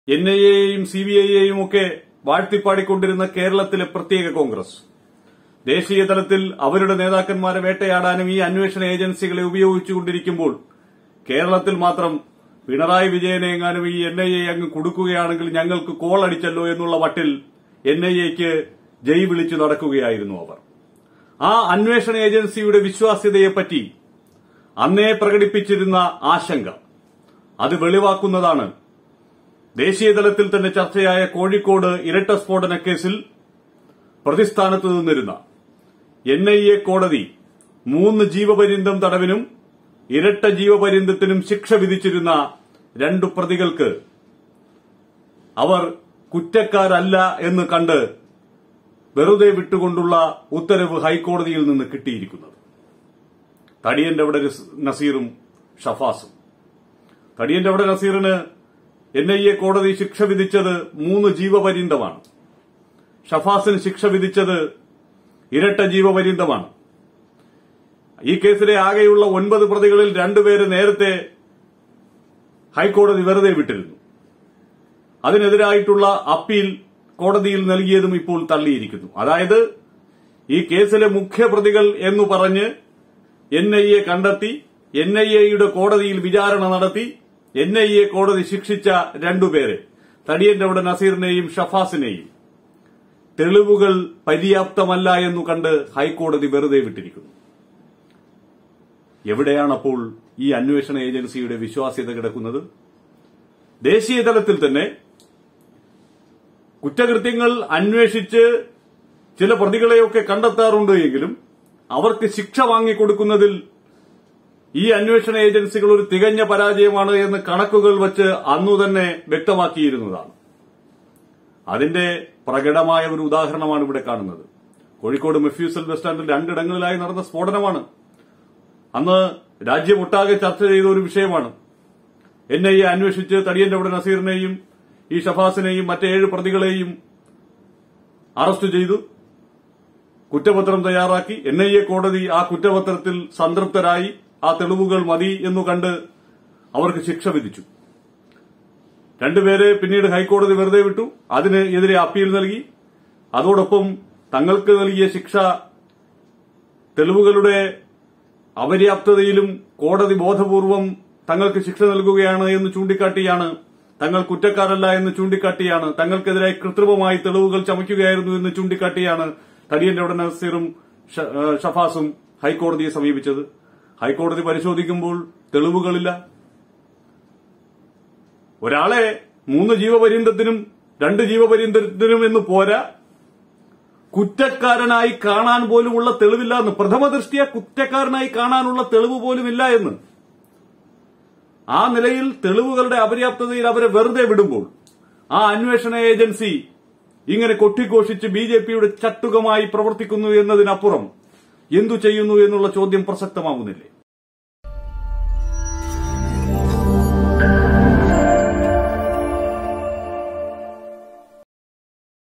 N I എയും C B ഐയെയും ഒക്കെ വാഴ്ത്തിപ്പാടിക്കൊണ്ടിരുന്ന കേരളത്തിലെ പ്രത്യേക കോൺഗ്രസ് ദേശീയ തലത്തിൽ അവരുടെ നേതാക്കന്മാരെ വേട്ടയാടാനും ഈ അന്വേഷണ ഏജൻസികളെ ഉപയോഗിച്ചുകൊണ്ടിരിക്കുമ്പോൾ കേരളത്തിൽ മാത്രം പിണറായി വിജയനെ എങ്ങാനും ഈ എൻ ഐ എ അങ്ങ് കൊടുക്കുകയാണെങ്കിൽ ഞങ്ങൾക്ക് കോൾ അടിച്ചല്ലോ എന്നുള്ള മട്ടിൽ എൻ ഐ എക്ക് ജയ് വിളിച്ചു നടക്കുകയായിരുന്നു അവർ ആ അന്വേഷണ ഏജൻസിയുടെ വിശ്വാസ്യതയെപ്പറ്റി അന്നേ പ്രകടിപ്പിച്ചിരുന്ന ആശങ്ക അത് വെളിവാക്കുന്നതാണ് ദേശീയ തലത്തിൽ തന്നെ ചർച്ചയായ കോഴിക്കോട് ഇരട്ട സ്ഫോടന കേസിൽ പ്രതിസ്ഥാനത്ത് നിന്നിരുന്ന എൻ ഐ എ കോടതി മൂന്ന് ജീവപര്യന്തം തടവിനും ഇരട്ട ജീവപര്യന്തത്തിനും ശിക്ഷ വിധിച്ചിരുന്ന രണ്ടു പ്രതികൾക്ക് അവർ കുറ്റക്കാരല്ല എന്ന് കണ്ട് വെറുതെ വിട്ടുകൊണ്ടുള്ള ഉത്തരവ് ഹൈക്കോടതിയിൽ നിന്ന് കിട്ടിയിരിക്കുന്നത് തടിയന്റെ അവിടെ നസീറും ഷഫാസും തടിയന്റെ അവിടെ നസീറിന് എൻ ഐ എ കോടതി ശിക്ഷ വിധിച്ചത് മൂന്ന് ജീവപര്യന്തമാണ് ഷഫാസിന് ശിക്ഷ വിധിച്ചത് ഇരട്ട ജീവപര്യന്തമാണ് ഈ കേസിലെ ആകെയുള്ള ഒൻപത് പ്രതികളിൽ രണ്ടുപേര് നേരത്തെ ഹൈക്കോടതി വെറുതെ വിട്ടിരുന്നു അതിനെതിരായിട്ടുള്ള അപ്പീൽ കോടതിയിൽ നൽകിയതും ഇപ്പോൾ തള്ളിയിരിക്കുന്നു അതായത് ഈ കേസിലെ മുഖ്യപ്രതികൾ എന്നു പറഞ്ഞ് എൻ ഐ എ കണ്ടെത്തി എൻ ഐ എയുടെ കോടതിയിൽ വിചാരണ നടത്തി എൻ ഐ എ കോടതി ശിക്ഷിച്ച രണ്ടുപേരെ തടിയന്റെ അവിടെ നസീറിനെയും ഷഫാസിനെയും തെളിവുകൾ പര്യാപ്തമല്ല എന്നു കണ്ട് ഹൈക്കോടതി വെറുതെ വിട്ടിരിക്കുന്നു എവിടെയാണപ്പോൾ ഈ അന്വേഷണ ഏജൻസിയുടെ വിശ്വാസ്യത കിടക്കുന്നത് ദേശീയ തലത്തിൽ തന്നെ കുറ്റകൃത്യങ്ങൾ അന്വേഷിച്ച് ചില പ്രതികളെയൊക്കെ കണ്ടെത്താറുണ്ട് എങ്കിലും അവർക്ക് ശിക്ഷ വാങ്ങിക്കൊടുക്കുന്നതിൽ ഈ അന്വേഷണ ഏജൻസികൾ ഒരു തികഞ്ഞ പരാജയമാണ് എന്ന് കണക്കുകൾ വച്ച് അന്നു തന്നെ വ്യക്തമാക്കിയിരുന്നതാണ് അതിന്റെ പ്രകടമായ ഒരു ഉദാഹരണമാണ് ഇവിടെ കാണുന്നത് കോഴിക്കോട് മെഫ്യൂസൽ ബസ് സ്റ്റാൻഡിൽ രണ്ടിടങ്ങളിലായി നടന്ന സ്ഫോടനമാണ് അന്ന് രാജ്യമൊട്ടാകെ ചർച്ച ചെയ്ത ഒരു വിഷയമാണ് എൻ ഐ എ അന്വേഷിച്ച് തടിയന്റെ അവിടെ നസീറിനെയും ഈ ഷഫാസിനെയും മറ്റേഴ് പ്രതികളെയും അറസ്റ്റ് ചെയ്തു കുറ്റപത്രം തയ്യാറാക്കി എൻ ഐ എ കോടതി ആ കുറ്റപത്രത്തിൽ സംതൃപ്തരായി ആ തെളിവുകൾ മതി എന്നു കണ്ട് അവർക്ക് ശിക്ഷ വിധിച്ചു രണ്ടുപേരെ പിന്നീട് ഹൈക്കോടതി വെറുതെ വിട്ടു അതിന് എതിരെ അപ്പീൽ നൽകി അതോടൊപ്പം തങ്ങൾക്ക് നൽകിയ ശിക്ഷ തെളിവുകളുടെ അപര്യാപ്തതയിലും കോടതി ബോധപൂർവം തങ്ങൾക്ക് ശിക്ഷ നൽകുകയാണ് എന്ന് ചൂണ്ടിക്കാട്ടിയാണ് തങ്ങൾ കുറ്റക്കാരല്ല എന്ന് ചൂണ്ടിക്കാട്ടിയാണ് തങ്ങൾക്കെതിരായി കൃത്രിമമായി തെളിവുകൾ ചമയ്ക്കുകയായിരുന്നു എന്ന് ചൂണ്ടിക്കാട്ടിയാണ് തടിയന്റെ ഉടൻ നസീറും ഷ- ഏഹ് ഷഫാസും ഹൈക്കോടതിയെ സമീപിച്ചത് ഹൈക്കോടതി പരിശോധിക്കുമ്പോൾ തെളിവുകളില്ല ഒരാളെ മൂന്ന് ജീവപര്യന്തത്തിനും രണ്ട് ജീവപര്യന്തത്തിനും എന്ന് പോരാ കുറ്റക്കാരനായി കാണാൻ പോലുമുള്ള തെളിവില്ല എന്ന് പ്രഥമ ദൃഷ്ടിയ കുറ്റക്കാരനായി കാണാനുള്ള തെളിവ് പോലുമില്ല എന്ന് ആ നിലയിൽ തെളിവുകളുടെ അപര്യാപ്തതയിൽ അവരെ വെറുതെ വിടുമ്പോൾ ആ അന്വേഷണ ഏജൻസി ഇങ്ങനെ കൊട്ടിഘോഷിച്ച് ബി ജെ പിയുടെ ചട്ടുകമായി പ്രവർത്തിക്കുന്നു എന്നതിനപ്പുറം എന്തു ചെയ്യുന്നു എന്നുള്ള ചോദ്യം പ്രസക്തമാകുന്നില്ലേ